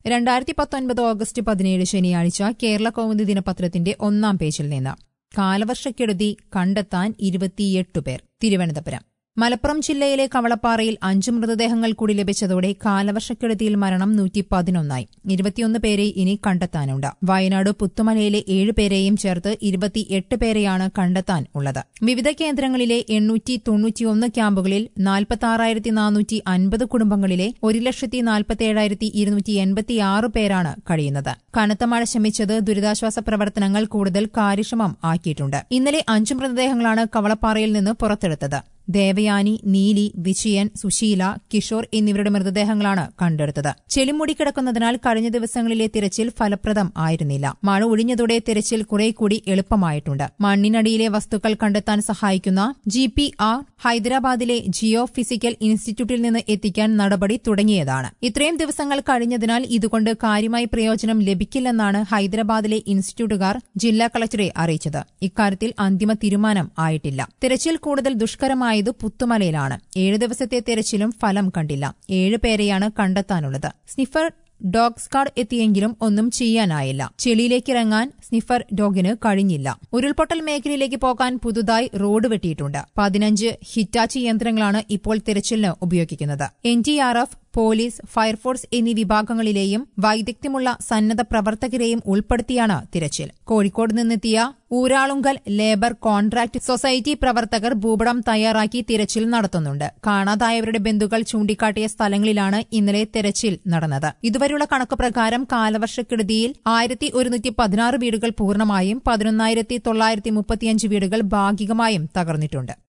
രണ്ടായിരത്തി പത്തൊൻപത് ഓഗസ്റ്റ് പതിനേഴ് ശനിയാഴ്ച കേരള കൗമുദി ദിനപത്രത്തിന്റെ ഒന്നാം പേജിൽ നിന്ന് കാലവർഷക്കെടുതി കണ്ടെത്താൻ ഇരുപത്തിയെട്ട് പേർ തിരുവനന്തപുരം മലപ്പുറം ജില്ലയിലെ കവളപ്പാറയിൽ അഞ്ചു മൃതദേഹങ്ങൾ കൂടി ലഭിച്ചതോടെ കാലവർഷക്കെടുതിയിൽ മരണം നൂറ്റി പതിനൊന്നായി ഇരുപത്തിയൊന്ന് പേരെ ഇനി കണ്ടെത്താനുണ്ട് വയനാട് പുത്തുമലയിലെ ഏഴുപേരെയും ചേർത്ത് ഇരുപത്തിയെട്ട് പേരെയാണ് കണ്ടെത്താൻ ഉള്ളത് വിവിധ കേന്ദ്രങ്ങളിലെ എണ്ണൂറ്റി തൊണ്ണൂറ്റിയൊന്ന് ക്യാമ്പുകളിൽ നാൽപ്പത്തി നാനൂറ്റി അൻപത് കുടുംബങ്ങളിലെ ഒരു ലക്ഷത്തി നാൽപ്പത്തിയേഴായിരത്തി ഇരുന്നൂറ്റി എൺപത്തിയാറ് പേരാണ് കഴിയുന്നത് കനത്ത മഴ ശമിച്ചത് ദുരിതാശ്വാസ പ്രവർത്തനങ്ങൾ കൂടുതൽ കാര്യക്ഷമം ആക്കിയിട്ടുണ്ട് ഇന്നലെ അഞ്ചു മൃതദേഹങ്ങളാണ് കവളപ്പാറയിൽ നിന്ന് പുറത്തെടുത്തത് ദേവയാനി നീലി വിജയൻ സുശീല കിഷോർ എന്നിവരുടെ മൃതദേഹങ്ങളാണ് കണ്ടെടുത്തത് ചെളിമുടി കിടക്കുന്നതിനാൽ കഴിഞ്ഞ ദിവസങ്ങളിലെ തിരച്ചിൽ ഫലപ്രദം ആയിരുന്നില്ല മഴ ഒഴിഞ്ഞതോടെ തിരച്ചിൽ കുറെ കൂടി എളുപ്പമായിട്ടുണ്ട് മണ്ണിനടിയിലെ വസ്തുക്കൾ കണ്ടെത്താൻ സഹായിക്കുന്ന ജി പി ആർ ഹൈദരാബാദിലെ ജിയോ ഫിസിക്കൽ ഇൻസ്റ്റിറ്റ്യൂട്ടിൽ നിന്ന് എത്തിക്കാൻ നടപടി തുടങ്ങിയതാണ് ഇത്രയും ദിവസങ്ങൾ കഴിഞ്ഞതിനാൽ ഇതുകൊണ്ട് കാര്യമായി പ്രയോജനം ലഭിക്കില്ലെന്നാണ് ഹൈദരാബാദിലെ ഇൻസ്റ്റിറ്റ്യൂട്ടുകാർ ജില്ലാ കളക്ടറെ അറിയിച്ചത് ഇക്കാര്യത്തിൽ അന്തിമ തീരുമാനം ആയിട്ടില്ല തിരച്ചിൽ കൂടുതൽ ദുഷ്കരമായത് പുത്തുമലയിലാണ് ഏഴു ദിവസത്തെ തിരച്ചിലും ഫലം കണ്ടില്ല ഏഴ് പേരെയാണ് കണ്ടെത്താനുള്ളത് സ്നിഫർ ഡോഗ് സ്കാഡ് എത്തിയെങ്കിലും ഒന്നും ചെയ്യാനായില്ല ചെളിയിലേക്കിറങ്ങാൻ സ്നിഫർ ഡോഗിന് കഴിഞ്ഞില്ല ഉരുൾപൊട്ടൽ മേഖലയിലേക്ക് പോകാൻ പുതുതായി റോഡ് വെട്ടിയിട്ടുണ്ട് പതിനഞ്ച് ഹിറ്റാച്ചി യന്ത്രങ്ങളാണ് ഇപ്പോൾ തിരച്ചിലിന് ഉപയോഗിക്കുന്നത് എൻഡിആർഎഫ് പോലീസ് ഫയർഫോഴ്സ് എന്നീ വിഭാഗങ്ങളിലെയും വൈദഗ്ധ്യമുള്ള സന്നദ്ധ പ്രവർത്തകരെയും ഉൾപ്പെടുത്തിയാണ് തിരച്ചിൽ കോഴിക്കോട് നിന്നെത്തിയ ഊരാളുങ്കൽ ലേബർ കോൺട്രാക്ട് സൊസൈറ്റി പ്രവർത്തകർ ഭൂപടം തയ്യാറാക്കി തിരച്ചിൽ നടത്തുന്നുണ്ട് കാണാതായവരുടെ ബന്ധുക്കൾ ചൂണ്ടിക്കാട്ടിയ സ്ഥലങ്ങളിലാണ് ഇന്നലെ തിരച്ചിൽ നടന്നത് ഇതുവരെയുള്ള കണക്ക് പ്രകാരം കാലവർഷക്കെടുതിയിൽ ആയിരത്തി ഒരുന്നൂറ്റി പതിനാറ് വീടുകൾ പൂർണ്ണമായും പതിനൊന്നായിരത്തി തൊള്ളായിരത്തി മുപ്പത്തിയഞ്ച് വീടുകൾ ഭാഗികമായും തകർന്നിട്ടുണ്ട്